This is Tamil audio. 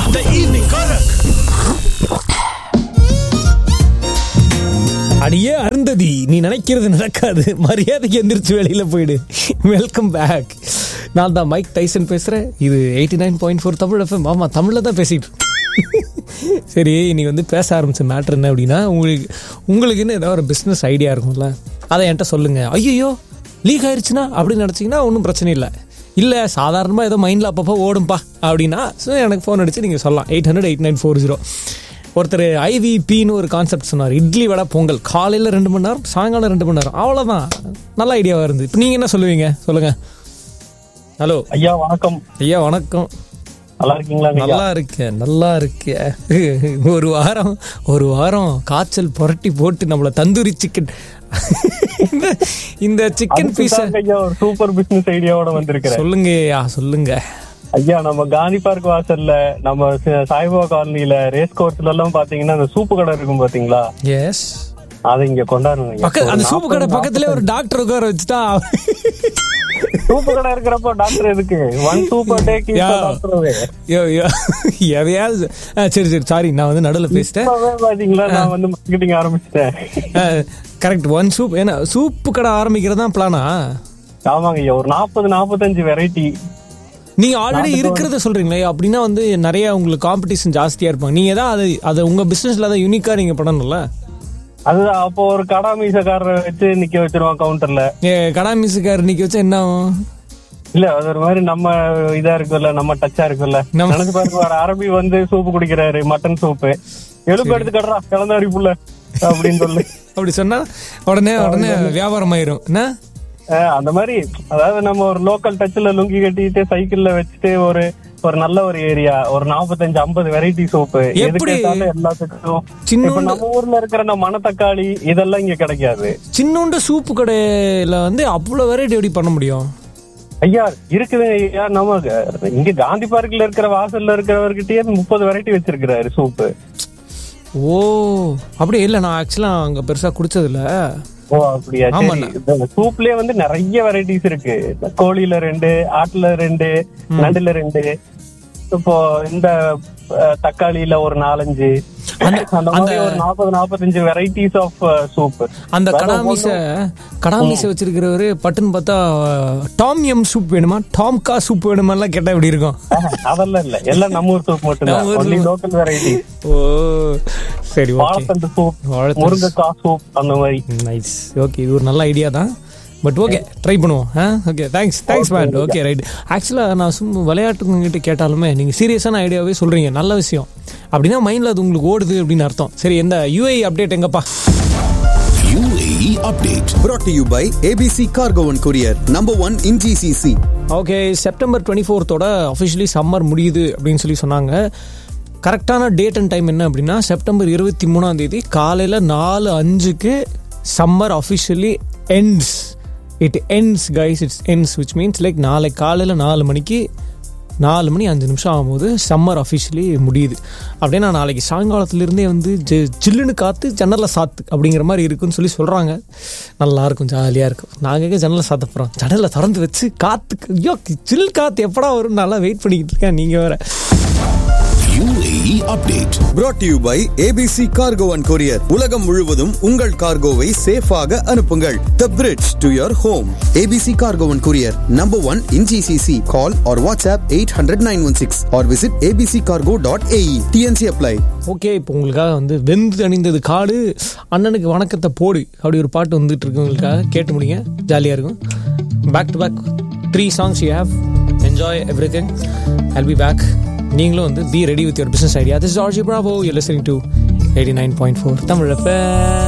The evening Korak. அடியே அருந்ததி நீ நினைக்கிறது நடக்காது மரியாதைக்கு எந்திரிச்சு வெளியில போயிடு வெல்கம் பேக் நான் தான் மைக் டைசன் பேசுறேன் இது eighty nine point four Tamil FM ஆமா தமிழ்ல தான் பேசிட்டு இருக்கேன். சரி இன்னைக்கு வந்து பேச ஆரம்பிச்ச மேட்ரு என்ன அப்படின்னா உங்களுக்கு உங்களுக்குன்னு ஏதாவது ஒரு பிஸ்னஸ் ஐடியா இருக்கும்ல அதை என்கிட்ட சொல்லுங்க ஐயோ லீக் ஆயிடுச்சுன்னா அப்படின்னு நினச்சிங்கன்னா ஒன்றும் பிரச்சனை இல்லை இல்லை சாதாரணமாக ஏதோ மைண்டில் அப்பப்போ ஓடும்பா அப்படின்னா ஸோ எனக்கு ஃபோன் அடிச்சு நீங்கள் சொல்லலாம் eight hundred eight nine four zero ஒருத்தர் ஐவிபின்னு ஒரு கான்செப்ட் சொன்னார் இட்லி வடை பொங்கல் காலையில் ரெண்டு மணி நேரம் சாயங்காலம் ரெண்டு மணி நேரம் அவ்வளோதான் நல்ல ஐடியாவாக இருந்து இப்போ நீங்கள் என்ன சொல்லுவீங்க சொல்லுங்கள் ஹலோ ஐயா வணக்கம் ஐயா வணக்கம் நல்லா இருக்கீங்களா ஐயா நல்லா இருக்கேன் நல்லா இருக்கேன் ஒரு வாரம் ஒரு வாரம் காய்ச்சல் புரட்டி போட்டு நம்மள தந்தூரி சிக்கன் இந்த- இந்த சிக்கன் பீஸ அதுக்குதாங்க ஐயா ஒரு சூப்பர் பிசினஸ் ஐடியாவோட வந்திருக்கிறேன் சொல்லுங்க ஐயா சொல்லுங்க ஐயா நம்ம காந்தி பார்க் வாசல்ல நம்ம ச- சாய்பாபா காலனில ரேஸ் கோர்ஸ்ல எல்லாம் பாத்தீங்கன்னா அந்த சூப்பு கடை இருக்கும் பாத்தீங்களா எஸ் அதை இங்க கொண்டாடணும் ஐயா. பக்க அந்த ஒரு சூப்பு கடை 40 பக்கத்துல ஒரு டாக்டர் உட்கார வச்சுட்டா சூப்பு கடை இருக்கிறப்போ டாக்டர் எதுக்கு one super take yeah. Yo yo எதையாவது ஆ, சரி சரி சாரி நான் வந்து நடுவில் பேசிட்டேன் பாத்தீங்களா நான் வந்து மார்க்கெட்டிங் ஆரம்பிச்சிட்டேன் கரெக்ட் ஒன் சூப் ஏன்னா சூப்பு கடை ஆரம்பிக்கிறது தான் பிளானா ஆமாங்க ஐயா ஒரு நாற்பது நாற்பத்தஞ்சு வெரைட்டி நீங்க ஆல்ரெடி இருக்கிறத சொல்றீங்களே அப்படின்னா வந்து நிறைய உங்களுக்கு காம்படிஷன் ஜாஸ்தியா இருப்பாங்க நீங்க தான் அது அதை உங்க பிசினஸ்ல அதை யூனிக்கா நீங்க பண்ணணும்ல அதுதான் அப்போ ஒரு கடா மீசக்காரரை வச்சு நிக்க வச்சிருவான் கவுண்டர்ல ஏ, கடா மிஸ்ஸுக்கார் நிக்க வச்சா என்ன ஆகும் இல்ல அது ஒரு மாதிரி நம்ம இதா இருக்குல்ல நம்ம டச்சா இருக்குல்ல நம்ம- நினைச்சு பாருங்க ஒரு அரபி வந்து சூப்பு குடிக்கிறாரு மட்டன் சூப்பு எலும்பு எடுத்து கட்டுறா கிளந்தாரி புள்ள அப்படின்னு சொல்லி அப்படி சொன்னா உடனே உடனே வியாபாரம் ஆயிரும் என்ன அஹ் அந்த மாதிரி அதாவது நம்ம ஒரு லோக்கல் டச்ல லுங்கி கட்டிட்டு சைக்கிள்ல வச்சுட்டு ஒரு ஒரு நல்ல ஒரு ஏரியா ஒரு நாற்பத்தஞ்சு ஐம்பது வெரைட்டி சோப்பு எது எப்படி? கேட்டாலும் எல்லாத்துக்கும் சின்னோண்டு- இப்ப நம்ம ஊர்ல இருக்கிற இந்த மணத்தக்காளி இதெல்லாம் இங்க கிடைக்காது சின்னோண்டு சூப்பு கடையில வந்து அவ்வளவு வெரைட்டி எப்படி பண்ண முடியும் ஐயா இருக்குது ஐயா நம்ம இங்க காந்தி பார்க்ல இருக்கிற வாசல்ல இருக்கிறவர்கிட்டயே முப்பது வெரைட்டி வச்சிருக்கிறாரு சூப்பு ஓ அப்படியே இல்ல நான் ஆக்சுவலா அங்க பெருசா குடிச்சது இல்ல ஓ அப்படியா ஆமாண்ணா. சரி இந்த சூப்லயே வந்து நிறைய வெரைட்டிஸ் இருக்கு கோழில ரெண்டு ஆட்டுல ரெண்டு நண்டுல ரெண்டு இப்போ இந்த அஹ், தக்காளியில ஒரு நாலஞ்சு அந்த- அந்த மாதிரி ஒரு நாற்பது நாற்பத்தஞ்சு வெரைட்டிஸ் ஆஃப் சூப் அந்த கடாமீச கடாமீச வச்சிருக்கிறவரு பட்டுன்னு பார்த்தா டாம் எம் சூப் வேணுமா டாம்கா சூப் வேணுமாலாம் கேட்டா எப்படி இருக்கும் அதெல்லாம் இல்ல எல்லாம் நம்ம ஊர் சூப் மட்டும் நம்ம ஊர் only soup. Local variety oh சரி ஓகே வாழைத்தண்டு சூப் வாழைத்தண்டு முருங்கைக்காய் சூப் அந்த மாதிரி நைஸ் ஓகே இது ஒரு நல்ல ஐடியா தான் பட் ஓகே ட்ரை பண்ணுவோம் ஆ okay thanks thanks man okay right ஆக்சுவலாக நான் சும்மா விளையாட்டுங்கிட்ட கேட்டாலுமே நீங்கள் சீரியஸான ஐடியாவே சொல்கிறீங்க நல்ல விஷயம் அப்படின்னா மைண்டில் அது உங்களுக்கு ஓடுது அப்படின்னு அர்த்தம் சரி எந்த யூஐ அப்டேட் எங்கப்பா UAE update. brought to you by ABC Cargo and Courier, number one in GCC. Okay September twenty ஃபோர்த்தோட அஃபிஷியலி சம்மர் முடியுது அப்படின்னு சொல்லி சொன்னாங்க கரெக்டான டேட் அண்ட் டைம் என்ன அப்படின்னா செப்டம்பர் இருபத்தி மூணாம் தேதி காலையில் நாலு அஞ்சுக்கு summer officially ends it ends guys it's ends which means like நாளை காலையில் நாலு மணிக்கு நாலு மணி அஞ்சு நிமிஷம் ஆகும்போது சம்மர் அஃபிஷியலி முடியுது அப்படியே நான் நாளைக்கு சாயங்காலத்துலேருந்தே வந்து ஜி ஜில்லுன்னு காற்று ஜன்னலில் சாத்து அப்படிங்கிற மாதிரி இருக்குன்னு சொல்லி சொல்கிறாங்க நல்லா இருக்கும் ஜாலியாக இருக்கும் நாங்கள் எங்கே ஜன்னலில் சாத்த போகிறோம் ஜன்னலில் திறந்து வச்சு காற்று ஐயோ ஜில் காற்று எப்படா வரும் நல்லா வெயிட் பண்ணிக்கிட்டு இருக்கேன் நீங்கள் வேற UAE update. brought to you by ABC Cargo and Courier. உலகம் முழுவதும் உங்கள் கார்கோவை சேஃபாக அனுப்புங்கள் The bridge to your home. ABC Cargo and Courier, number one in GCC. Call or WhatsApp 800-916 or visit abccargo.ae. TNC apply. Okay இப்போ உங்களுக்காக வந்து வெந்து அணிந்தது காடு அண்ணனுக்கு வணக்கத்தை போடு அப்படி ஒரு பாட்டு வந்துட்டு இருக்கு உங்களுக்காக கேட்டு முடிங்க ஜாலியாக இருக்கும் back to back three songs you have enjoy everything I'll be back நீங்களும் வந்து be ready with your business idea this RJ Bravo you listening to eighty nine point four Tamil